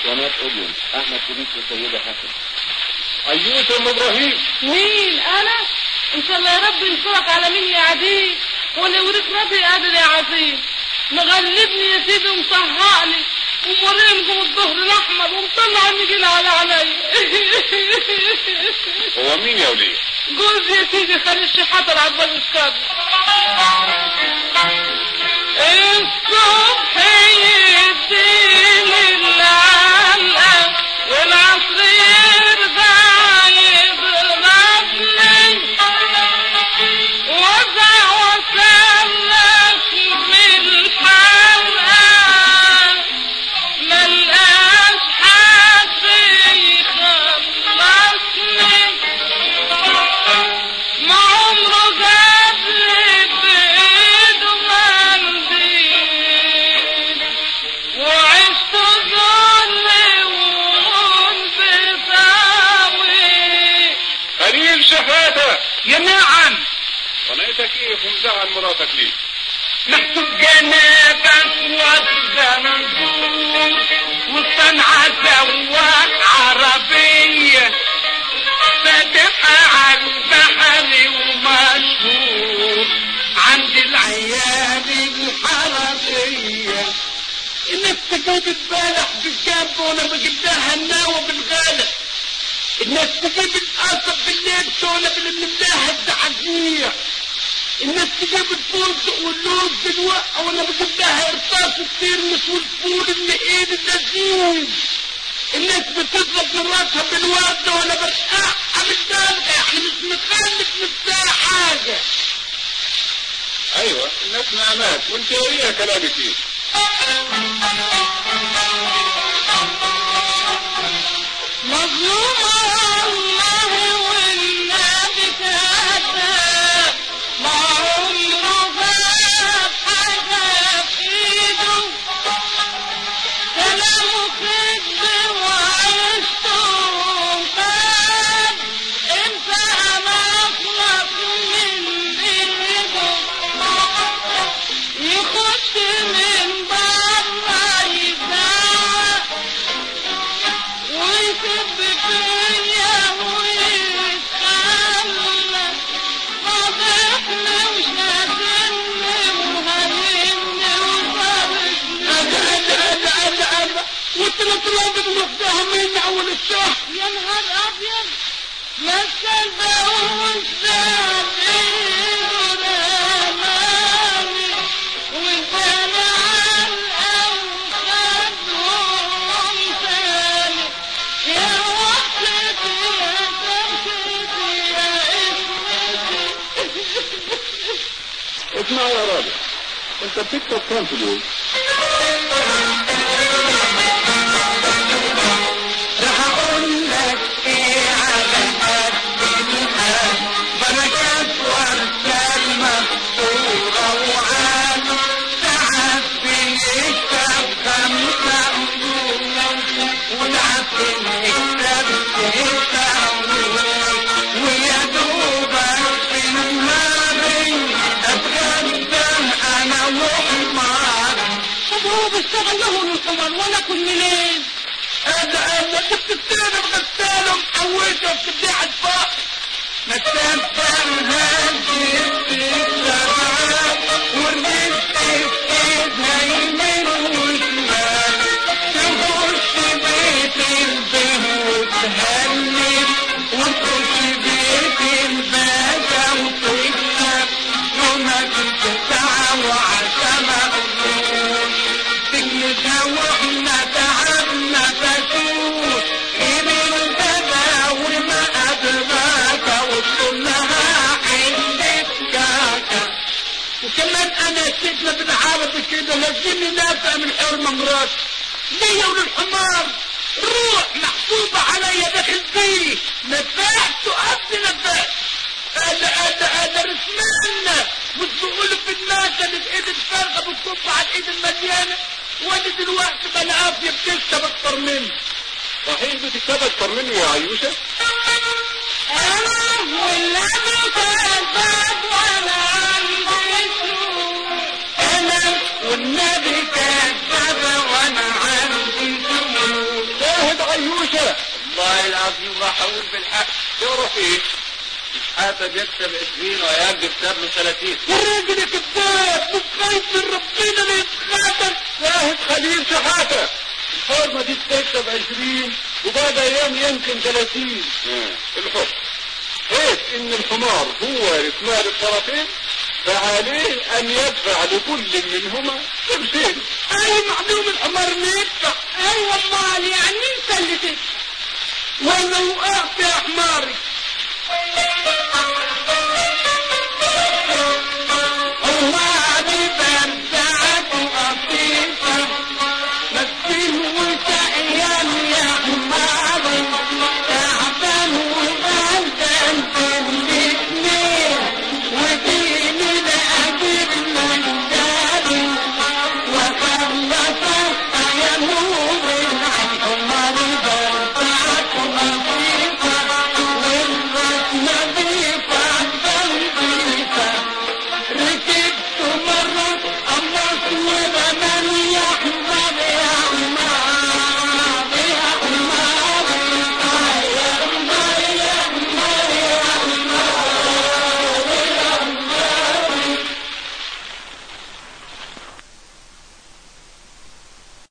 اسطوانات اوديون احمد شريف والسيده حسن ايوه ام ابراهيم مين انا ان شاء الله يا رب ينصرك على مين يا عديد ولا يوريك ربي قادر يا عظيم مغلبني يا سيدي ومصهقني ومورينكم الظهر الاحمر ومطلع النجيل على علي هو مين يا وليه جوزي يا سيدي خلي الشحاتة العبال الشاب الصبح يديني العلقة والعصر يرجع يضربني وزع وسلك بالحلقة ملقاش حد يخلصني ما عمره جاب لي بإيده منديل وعشت ظل وانبساوي خليل شحاتة يا نعم صنعتك ايه ومزعل مراتك ليه محسوب جنابك والزنبور والصنعة سواق عربية فاتحة على البحر ومشهور عند العيال الحربية الناس تجيب البلح بالجنب وانا بجيب لها الناوى بالغالب الناس تجيب القصب باللبس وانا بنملاها الزعزيع الناس تجيب الفندق واللوز بالوقع وانا بجيب لها ارصاص الترمس والفول اللي ايد اللذيذ الناس بتضرب من راسها بالورد وانا برقعها بالدلغة يعني مش مخلف نفسها حاجة ايوه الناس نعمات وانت ايه كلامك ايه مظلوم الله والنبي كذاب ما عمره جاب حاجة في ايده كلامه كذب وعيشته كذب انت انا اخلص من ايده يخش من بره يزعق ويكب فيا ويتخلى فضحني وشاتمني وهيني وضربني انا انا انا انا انا وانت لا طلعت بنفسها من اول الشهر يا نهار ابيض مثل بقول سامي رماني وانت علقه وخدهم تاني يا وحدتي يا فرحتي يا اسمتي اسمع يا راجل انت بتكتب كام في اليوم؟ راح اقول لك ايه على قد الحال بركات وارسال مقصورة وعاد ساعات بنكتب خمسة قلوب ونعاد بنكتب ستة قلوب ويا دوبك في نهاري اتغدى انا وحمار طب هو بيشتغل له الحمار وانا اكل منين؟ انا انا كنت بتانا بغساله محوشه وبتبيع الفقر مكان فرهان جبت الزرعات ورميت ايدها يمين وشمال تخش بيت البه وتهني وتخش بيت الباشا وتكسب يومك تسعة وعشرة مقبول تجلدها واحنا تعبنا فتوت غير البدا وما أدراك وصلها عندك كاكا وكمان انا سيدنا بالعربي كده لازمني نافع من حرمة مراتي ليا وللحمار روح محسوبة عليا داخل فيه نفعت قبل نفعت انا انا انا رسمنا مش بيقولوا في المثل الايد الفارغة بتصب على الايد المليانة وانا دلوقتي بالعافية بتكسب اكتر مني صحيح بتكتب اكتر منه يا عيوشة انا والنبي كذاب وانا عندي سوء انا والنبي كذب وانا عندي سموم والله العظيم راح اقول بالحق تعرف ايه حتى بيكسب 20 وياك بيكسب له 30 الراجل كذاب مش خايف من ربنا لا يتخاطر شاهد خليل شحاتة الحرمة دي بتكسب عشرين وبعد ايام يمكن ثلاثين الحكم حيث ان الحمار هو رثمان الطرفين فعليه ان يدفع لكل منهما قرشين اي معلوم الحمار ما يدفع ايوه امال يعني انت اللي تدفع ولو وقعت يا حماري